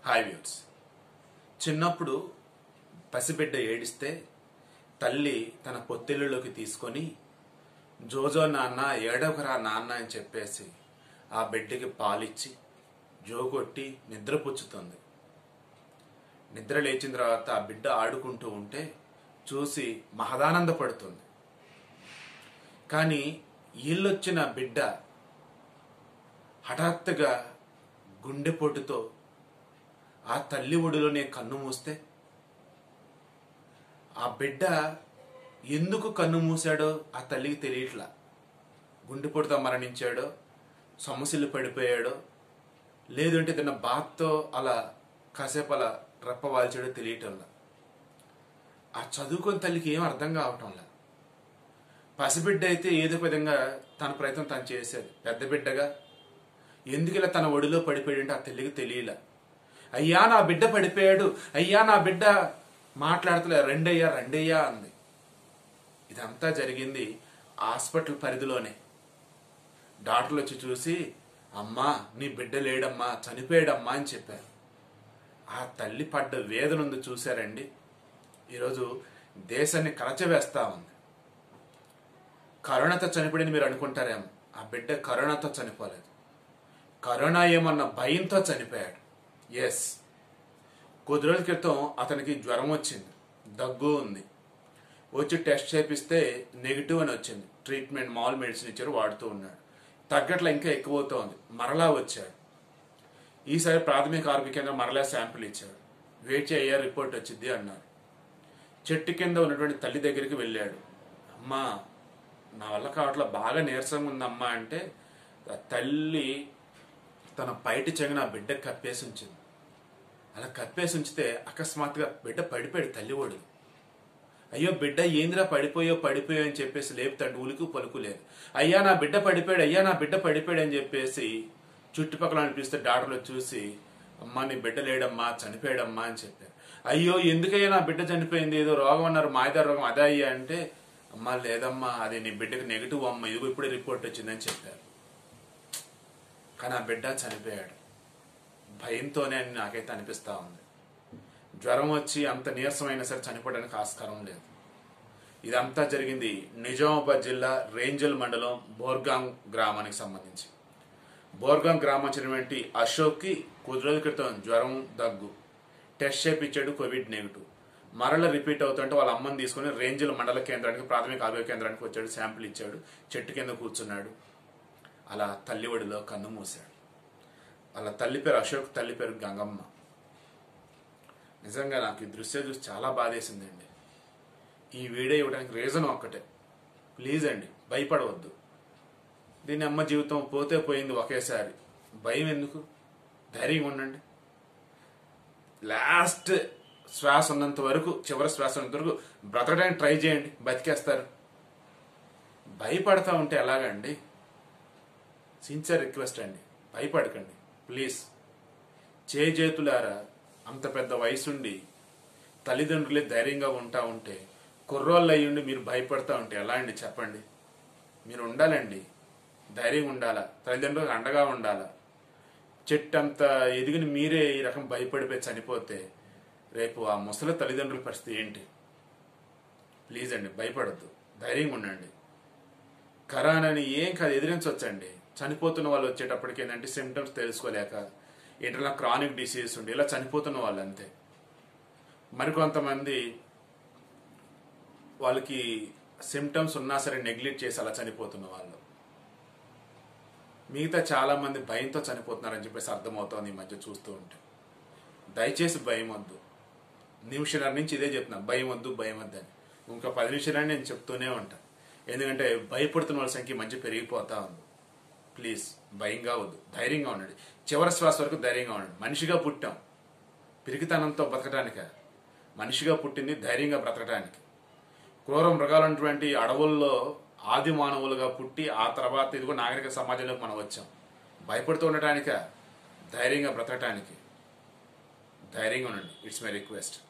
hi views చిన్నప్పుడు పసిబిడ్డ ఏడిస్తే తల్లి తన పొత్తిళ్ళలోకి తీసుకొని జోజో నాన్న ఏడవకరా నాన్న అని చెప్పేసి ఆ బిడ్డకి పాలిచ్చి జోగొట్టి నిద్రపుచ్చుతుంది నిద్ర లేచిన తర్వాత ఆ బిడ్డ ఆడుకుంటూ ఉంటే చూసి మహదానందపడుతుంది కానీ ఈళ్ళొచ్చిన బిడ్డ హఠాత్తుగా గుండెపోటుతో ఆ తల్లి ఒడిలోనే కన్ను మూస్తే ఆ బిడ్డ ఎందుకు కన్ను మూసాడో ఆ తల్లికి తెలియట్లా గుండెపోటుతో మరణించాడో సమస్యలు పడిపోయాడో లేదంటే తన బాధతో అలా కాసేపు అలా రెప్పవాల్చాడో తెలియటంలా ఆ చదువుకొని తల్లికి ఏం అర్థం కావటంలా పసిబిడ్డ అయితే ఏదో ఒక విధంగా తన ప్రయత్నం తను చేసేది పెద్ద బిడ్డగా ఎందుకు ఇలా తన ఒడిలో పడిపోయాడంటే ఆ తల్లికి తెలియలే అయ్యా నా బిడ్డ పడిపోయాడు అయ్యా నా బిడ్డ మాట్లాడతలే రెండయ్యా రెండయ్యా అంది ఇదంతా జరిగింది హాస్పిటల్ పరిధిలోనే డాక్టర్లు వచ్చి చూసి అమ్మా నీ బిడ్డ లేడమ్మా చనిపోయాడమ్మా అని చెప్పారు ఆ తల్లి పడ్డ వేదన ఉంది చూశారండి ఈరోజు దేశాన్ని కలచవేస్తా ఉంది కరోనాతో చనిపోయింది మీరు అనుకుంటారేమో ఆ బిడ్డ కరోనాతో చనిపోలేదు కరోనా ఏమన్న భయంతో చనిపోయాడు ఎస్ కొద్ది రోజుల క్రితం అతనికి జ్వరం వచ్చింది దగ్గు ఉంది వచ్చి టెస్ట్ చేపిస్తే నెగిటివ్ అని వచ్చింది ట్రీట్మెంట్ మాల్ మెడిసిన్ ఇచ్చారు వాడుతూ ఉన్నాడు తగ్గట్లా ఇంకా ఎక్కువ అవుతోంది మరలా వచ్చాడు ఈసారి ప్రాథమిక ఆరోగ్య కేంద్రం మరలా శాంపిల్ ఇచ్చాడు వెయిట్ చేయ రిపోర్ట్ వచ్చింది అన్నారు చెట్టు కింద ఉన్నటువంటి తల్లి దగ్గరికి వెళ్ళాడు అమ్మా నా వల్ల కావట్లా బాగా నీరసంగా ఉందమ్మా అంటే ఆ తల్లి తన బయట చెంగిన ఆ బిడ్డ కప్పేసి ఉంచింది అలా కప్పేసి ఉంచితే అకస్మాత్తుగా బిడ్డ పడిపోయాడు తల్లి ఒడి అయ్యో బిడ్డ ఏందిరా పడిపోయో పడిపోయో అని చెప్పేసి లేపుతాడు ఉలికి పలుకు లేదు అయ్యా నా బిడ్డ పడిపోయాడు అయ్యా నా బిడ్డ పడిపోయాడు అని చెప్పేసి చుట్టుపక్కల అనిపిస్తే డాక్టర్లు చూసి అమ్మా నీ బిడ్డ లేడమ్మా చనిపోయాడమ్మా అని చెప్పారు అయ్యో ఎందుకయ్యా నా బిడ్డ చనిపోయింది ఏదో రోగం అన్నారు మాయదా రోగం అదే అయ్యా అంటే అమ్మా లేదమ్మా అది నీ బిడ్డకి నెగిటివ్ అమ్మ ఇదిగో ఇప్పుడే రిపోర్ట్ వచ్చిందని చెప్పారు కానీ ఆ బిడ్డ చనిపోయాడు భయంతోనే అని నాకైతే అనిపిస్తా ఉంది జ్వరం వచ్చి అంత నీరసమైనా సరే చనిపోవడానికి ఆస్కారం లేదు ఇదంతా జరిగింది నిజామాబాద్ జిల్లా రేంజల్ మండలం బోర్గాం గ్రామానికి సంబంధించి బోర్గాం గ్రామం చెందినటువంటి అశోక్కి కొద్ది రోజుల క్రితం జ్వరం దగ్గు టెస్ట్ చేపించాడు కోవిడ్ నెగిటివ్ మరల రిపీట్ అవుతుంటే వాళ్ళ అమ్మని తీసుకుని రేంజల్ మండల కేంద్రానికి ప్రాథమిక ఆరోగ్య కేంద్రానికి వచ్చాడు శాంపిల్ ఇచ్చాడు చెట్టు కింద కూర్చున్నాడు అలా తల్లి ఒడిలో కన్ను మూసాడు వాళ్ళ తల్లి పేరు అశోక్ తల్లి పేరు గంగమ్మ నిజంగా నాకు ఈ దృశ్యం చూసి చాలా బాధేసిందండి ఈ వీడియో ఇవ్వడానికి రీజన్ ఒక్కటే ప్లీజ్ అండి భయపడవద్దు దీని అమ్మ జీవితం పోతే పోయింది ఒకేసారి భయం ఎందుకు ధైర్యంగా ఉండండి లాస్ట్ శ్వాస ఉన్నంత వరకు చివరి శ్వాస ఉన్నంత వరకు బ్రతకడానికి ట్రై చేయండి బతికేస్తారు భయపడతా ఉంటే ఎలాగండి సిన్సియర్ రిక్వెస్ట్ అండి భయపడకండి ప్లీజ్ చేజేతులారా అంత పెద్ద వయసుండి తల్లిదండ్రులే ధైర్యంగా ఉంటా ఉంటే కుర్రోళ్ళు అయ్యుండి మీరు భయపడతా ఉంటే ఎలా అండి చెప్పండి మీరు ఉండాలండి ధైర్యంగా ఉండాలా తల్లిదండ్రులకు అండగా ఉండాలా చెట్టు అంత ఎదిగిన మీరే ఈ రకం భయపడిపోయి చనిపోతే రేపు ఆ ముసలి తల్లిదండ్రుల పరిస్థితి ఏంటి ప్లీజ్ అండి భయపడద్దు ధైర్యంగా ఉండండి కరానని ఏం కాదు ఎదిరించవచ్చండి చనిపోతున్న వాళ్ళు వచ్చేటప్పటికి ఏంటంటే సిమ్టమ్స్ తెలుసుకోలేక ఏంటన్నా క్రానిక్ డిసీజ్ ఉండి ఇలా చనిపోతున్న వాళ్ళు అంతే మరికొంతమంది వాళ్ళకి సిమ్టమ్స్ ఉన్నా సరే నెగ్లెక్ట్ చేసి అలా చనిపోతున్న వాళ్ళు మిగతా చాలా మంది భయంతో చనిపోతున్నారని చెప్పేసి అర్థమవుతోంది ఈ మధ్య చూస్తూ ఉంటే దయచేసి భయం వద్దు నిమిషన్నర నుంచి ఇదే చెప్తున్నా భయం వద్దు భయం వద్దు అని ఇంకా పది నిమిషాలని నేను చెప్తూనే ఉంటాను ఎందుకంటే భయపడుతున్న వాళ్ళ సంఖ్య మంచి పెరిగిపోతా ఉంది ప్లీజ్ భయంగా వద్దు ధైర్యంగా ఉండండి చివరి శ్వాస వరకు ధైర్యంగా ఉండండి మనిషిగా పుట్టాం పిరికితనంతో బతకటానిక మనిషిగా పుట్టింది ధైర్యంగా బ్రతకటానికి క్రూర మృగాలన్నటువంటి అడవుల్లో ఆది మానవులుగా పుట్టి ఆ తర్వాత ఇదిగో నాగరిక సమాజంలోకి మనం వచ్చాం భయపడుతూ ఉండటానిక ధైర్యంగా బ్రతకటానికి ధైర్యంగా ఉండండి ఇట్స్ మై రిక్వెస్ట్